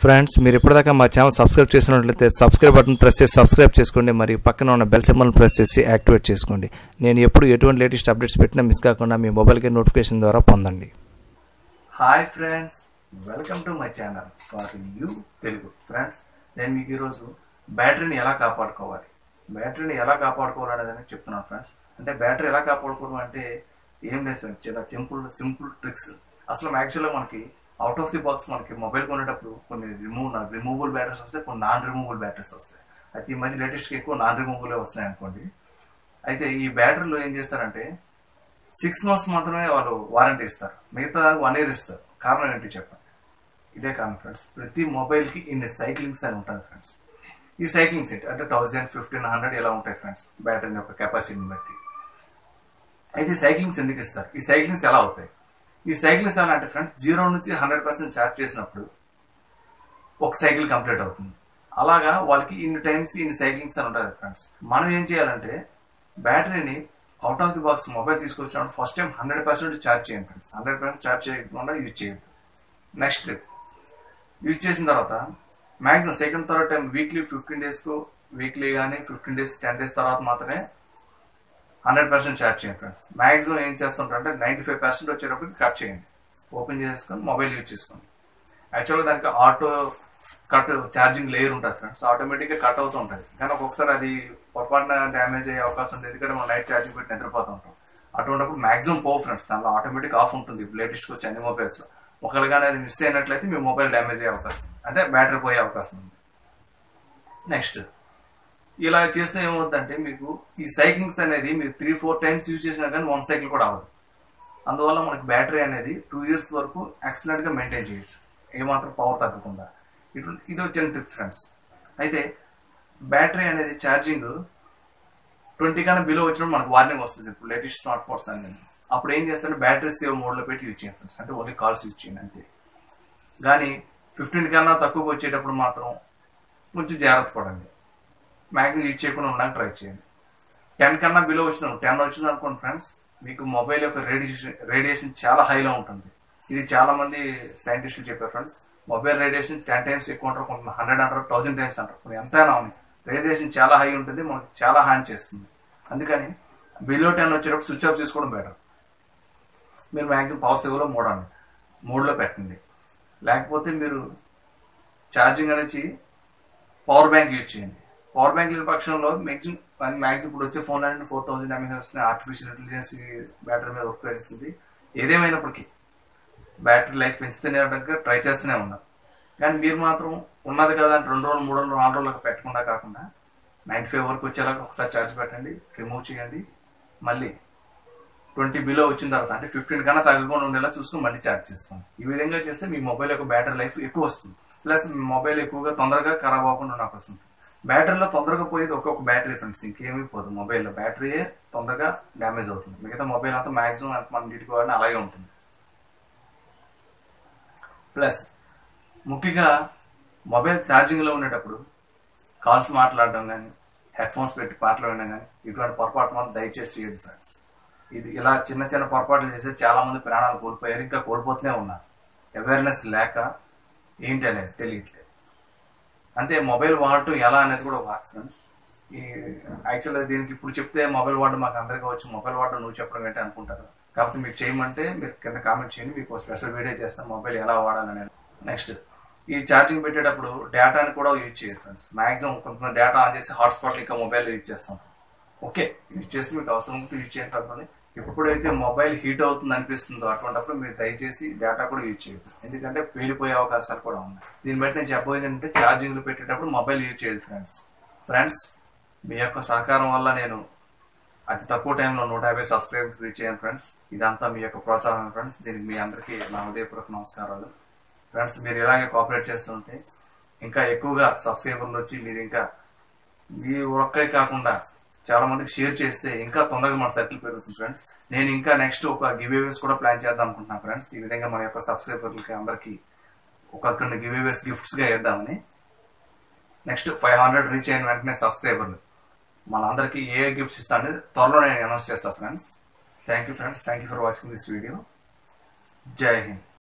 friends మీరు ఇప్పటిదాకా మా ఛానల్ సబ్స్క్రైబ్ చేసినట్లయితే సబ్స్క్రైబ్ బటన్ ప్రెస్ చేసి సబ్స్క్రైబ్ చేసుకోండి మరియు పక్కన ఉన్న బెల్ సింబల్ ప్రెస్ చేసి యాక్టివేట్ చేసుకోండి నేను ఎప్పుడు ఎటువంటి లేటెస్ట్ అప్డేట్స్ పెట్టినా మిస్ కాకుండా మీ మొబైల్కి నోటిఫికేషన్ ద్వారా పొందండి hi friends welcome to my channel for you Telugu friends నేను మీకు ఈరోజు బ్యాటరీని ఎలా కాపాడుకోవాలి బ్యాటరీని ఎలా కాపాడుకోవాలనేది చెప్తున్నాను ఫ్రెండ్స్ అంటే బ్యాటరీ ఎలా కాపాడుకోవడం అంటే ఏం లేదు సార్ చాలా సింపుల్ సింపుల్ ట్రిక్స్ అసలు యాక్చువల్గా మనకి అవుట్ ఆఫ్ ది బాక్స్ మనకి మొబైల్ కొనేటప్పుడు కొన్ని రిమూవ్ రిమూవబుల్ బ్యాటరీస్ వస్తాయి కొన్ని నాన్ రిమూవబుల్ బ్యాటరీస్ వస్తాయి అయితే ఈ మధ్య లేటెస్ట్గా ఎక్కువ నాన్ రిమూవబుల్ వస్తున్నాయి అనుకోండి అయితే ఈ బ్యాటరీలో ఏం చేస్తారంటే సిక్స్ మంత్స్ మాత్రమే వాళ్ళు వారంటీ ఇస్తారు మిగతా వన్ ఇయర్ ఇస్తారు కారణం ఏంటి చెప్పండి ఇదే కారణం ఫ్రెండ్స్ ప్రతి మొబైల్కి ఇన్ని సైక్లింగ్స్ అని ఉంటుంది ఫ్రెండ్స్ ఈ సైక్లింగ్ సెట్ అంటే థౌజండ్ ఫిఫ్టీన్ హండ్రెడ్ ఇలా ఉంటాయి ఫ్రెండ్స్ బ్యాటరీ యొక్క కెపాసిటీని బట్టి అయితే సైక్లింగ్స్ ఎందుకు ఇస్తారు ఈ సైక్లింగ్స్ ఎలా అవుతాయి ఈ సైక్లింగ్స్ ఎలా అంటే ఫ్రెండ్స్ జీరో నుంచి హండ్రెడ్ పర్సెంట్ ఛార్జ్ చేసినప్పుడు ఒక సైకిల్ కంప్లీట్ అవుతుంది అలాగా వాళ్ళకి ఇన్ని టైమ్స్ ఇన్ని సైక్లింగ్స్ అని ఉంటుంది ఫ్రెండ్స్ మనం ఏం చేయాలంటే బ్యాటరీని out of the box mobile తీసుకొచ్చినప్పుడు first time hundred percent charge చేయండి ఫ్రెండ్స్ హండ్రెడ్ పర్సెంట్ ఛార్జ్ చేయకుండా యూజ్ చేయొద్దు నెక్స్ట్ యూజ్ చేసిన తర్వాత maximum second third time weekly fifteen డేస్కు వీక్లీ కానీ ఫిఫ్టీన్ డేస్ టెన్ డేస్ తర్వాత మాత్రమే హండ్రెడ్ పర్సెంట్ ఛార్జ్ చేయండి ఫ్రెండ్స్ మ్యాక్సిమం ఏం చేస్తుంటారంటే నైంటీ ఫైవ్ పర్సెంట్ వచ్చేటప్పటికి కట్ చేయండి ఓపెన్ చేసుకొని మొబైల్ యూజ్ చేసుకోండి యాక్చువల్గా దానికి ఆటో కట్ ఛార్జింగ్ లేయర్ ఉంటుంది ఫ్రెండ్స్ ఆటోమేటిక్గా కట్ అవుతూ ఉంటుంది కానీ ఒక్కొక్కసారి అది పొరపాటున డ్యామేజ్ అయ్యే అవకాశం ఉంటుంది ఎందుకంటే మనం నైట్ ఛార్జింగ్ పెట్టి నిద్రపోతూ ఉంటాం అటువంటిప్పుడు మాక్సిమం పోవు ఫ్రెండ్స్ దానిలో ఆటోమేటిక్ ఆఫ్ ఉంటుంది లేటెస్ట్గా వచ్చే అన్ని మొబైల్స్లో ఒకవేళ కానీ అది మిస్ అయినట్లయితే మీ మొబైల్ డ్యామేజ్ అయ్యే అవకాశం ఉంది అంటే బ్యాటరీ పోయే అవకాశం ఉంది నెక్స్ట్ ఇలా చేస్తే ఏమవుతుందంటే మీకు ఈ సైక్లింగ్స్ అనేది మీరు త్రీ ఫోర్ టైమ్స్ యూజ్ చేసినా కానీ వన్ సైకిల్ కూడా అవ్వదు అందువల్ల మనకి బ్యాటరీ అనేది టూ ఇయర్స్ వరకు ఎక్సలెంట్గా మెయింటైన్ చేయొచ్చు ఏమాత్రం పవర్ తగ్గకుండా ఇటు ఇది వచ్చిన టిప్ ఫ్రెండ్స్ అయితే బ్యాటరీ అనేది ఛార్జింగ్ ట్వంటీ కన్నా బిలో వచ్చినప్పుడు మనకు వార్నింగ్ వస్తుంది ఇప్పుడు లేటెస్ట్ స్మార్ట్ ఫోన్స్ అన్ని అప్పుడు ఏం చేస్తారంటే బ్యాటరీ సేవ్ మోడ్లో పెట్టి యూజ్ చేయండి ఫ్రెండ్స్ అంటే ఓన్లీ కాల్స్ యూజ్ చేయండి అంతే కానీ ఫిఫ్టీన్ కన్నా తక్కువ వచ్చేటప్పుడు మాత్రం కొంచెం జాగ్రత్త పడండి మ్యాక్సిమం యూజ్ చేయకుండా ఉండడానికి ట్రై చేయండి టెన్ కన్నా బిలో వచ్చిన టెన్ వచ్చింది అనుకోండి ఫ్రెండ్స్ మీకు మొబైల్ యొక్క రేడియేషన్ రేడియేషన్ చాలా హైలో ఉంటుంది ఇది చాలా మంది సైంటిస్టులు చెప్పారు friends mobile radiation ten times ఎక్కువ ఉంటారు కొంత హండ్రెడ్ అంటారు థౌజండ్ టైమ్స్ అంటారు కొన్ని ఎంతైనా ఉంది రేడియేషన్ చాలా హై ఉంటుంది మనకి చాలా హాని చేస్తుంది అందుకని బిలో టెన్ వచ్చేటప్పుడు స్విచ్ ఆఫ్ చేసుకోవడం బెటర్ మీరు మ్యాక్సిమం పవర్ సేవ్లో మూడు అండి మూడులో పెట్టండి లేకపోతే మీరు ఛార్జింగ్ అనేది పవర్ బ్యాంక్ యూజ్ చేయండి పవర్ బ్యాంక్ లేని పక్షంలో మ్యాక్సిమం మ్యాక్సిమం ఇప్పుడు వచ్చే ఫోన్ అనేది ఫోర్ థౌసండ్ ఎంఎస్ వస్తున్నాయి ఆర్టిఫిషియల్ ఇంటెలిజెన్స్ బ్యాటరీ మీద వర్క్ చేస్తుంది ఏదేమైనప్పటికీ బ్యాటరీ లైఫ్ పెంచుతూనే ఉండగా ట్రై చేస్తూనే ఉన్నారు కానీ మీరు మాత్రం ఉన్నది కదా అని రెండు రోజులు మూడు రోజులు నాలుగు రోజులకు పెట్టకుండా కాకుండా నైంటీ ఫైవ్ వరకు వచ్చేలాగా ఒకసారి ఛార్జ్ పెట్టండి రిమూవ్ చేయండి మళ్ళీ ట్వంటీ బిలో వచ్చిన తర్వాత అంటే ఫిఫ్టీన్ కన్నా తగ్గకుండా ఉండేలా చూసుకుని మళ్ళీ ఛార్జ్ చేసుకోండి ఈ విధంగా చేస్తే మీ మొబైల్ యొక్క బ్యాటరీ లైఫ్ ఎక్కువ వస్తుంది ప్లస్ మీ మొబైల్ ఎక్కువగా తొందరగా ఖరాబ్ అవ్వకుండా నాకు వస్తుంది బ్యాటరీలో తొందరగా పోయేది ఒక్కొక్క బ్యాటరీ ఫ్రెండ్స్ ఇంకేమీ పోదు మొబైల్లో బ్యాటరీయే తొందరగా డ్యామేజ్ అవుతుంది మిగతా మొబైల్ అంతా మాక్సిమం మన ఇంటికి వాడిన అలాగే ఉంటుంది ప్లస్ ముఖ్యంగా మొబైల్ ఛార్జింగ్లో ఉండేటప్పుడు కాల్స్ మాట్లాడడం కానీ హెడ్ ఫోన్స్ పెట్టి పాటలు వినడం కానీ ఇటువంటి పొరపాటు మాత్రం దయచేసి చేయదు ఫ్రెండ్స్ ఇది ఇలా చిన్న చిన్న పొరపాట్లు చేస్తే చాలా మంది ప్రాణాలు కోల్పోయారు ఇంకా కోల్పోతూనే ఉన్నారు అవేర్నెస్ లేక ఏంటి అనేది తెలియట్లేదు అంతే మొబైల్ వాడటం ఎలా అనేది కూడా ఒక ఫ్రెండ్స్ ఈ యాక్చువల్గా దీనికి ఇప్పుడు చెప్తే మొబైల్ వాడడం మాకు అందరికీ వచ్చి మొబైల్ వాడడం నువ్వు చెప్పడం ఏంటి అనుకుంటారు కాబట్టి మీకు చేయమంటే మీరు కింద కామెంట్ చేయండి మీకు స్పెషల్ వీడియో చేస్తాను మొబైల్ ఎలా వాడాలనేది నెక్స్ట్ ఈ ఛార్జింగ్ పెట్టేటప్పుడు డేటాని కూడా యూజ్ చేయదు ఫ్రెండ్స్ మాక్సిమం కొంతమంది డేటా ఆన్ చేసి హాట్స్పాట్ ఇంకా మొబైల్ యూజ్ చేస్తాం ఓకే యూజ్ చేస్తే మీకు అవసరం ఉంటే యూజ్ చేయండి తప్పని ఎప్పుడైతే మొబైల్ హీట్ అవుతుంది అనిపిస్తుందో అటువంటిప్పుడు మీరు దయచేసి డేటా కూడా యూజ్ చేయదు ఎందుకంటే పేలిపోయే అవకాశాలు కూడా ఉన్నాయి దీన్ని బట్టి నేను చెప్పబోయేది ఏంటంటే ఛార్జింగ్లు పెట్టేటప్పుడు మొబైల్ యూజ్ చేయదు ఫ్రెండ్స్ ఫ్రెండ్స్ మీ యొక్క సహకారం వల్ల నేను అతి తక్కువ టైంలో నూట యాభై సబ్స్క్రైబ్ రీచ్ అయ్యాను ఫ్రెండ్స్ ఇదంతా మీ యొక్క ప్రోత్సాహం ఫ్రెండ్స్ దీనికి మీ అందరికీ నా హృదయపూర్వక నమస్కారాలు ఫ్రెండ్స్ మీరు ఇలాగే కోఆపరేట్ చేస్తుంటే ఇంకా ఎక్కువగా సబ్స్క్రైబర్లు వచ్చి మీరు ఇంకా మీ ఒక్కరే కాకుండా చాలా మందికి షేర్ చేస్తే ఇంకా తొందరగా మన సర్కిల్ పెరుగుతుంది ఫ్రెండ్స్ నేను ఇంకా నెక్స్ట్ ఒక గివేవేస్ కూడా ప్లాన్ చేద్దాం అనుకుంటున్నాను ఫ్రెండ్స్ ఈ విధంగా మన యొక్క సబ్స్క్రైబర్లకి అందరికి ఒక కొన్ని గివేవేస్ గిఫ్ట్స్గా వేద్దామని నెక్స్ట్ ఫైవ్ హండ్రెడ్ రీచ్ అయిన వెంటనే సబ్స్క్రైబర్లు మనందరికీ ఏ గిఫ్ట్స్ ఇస్తా అనేది త్వరలో నేను అనౌన్స్ చేస్తాను friends thank you friends thank you for watching this video జై హింద్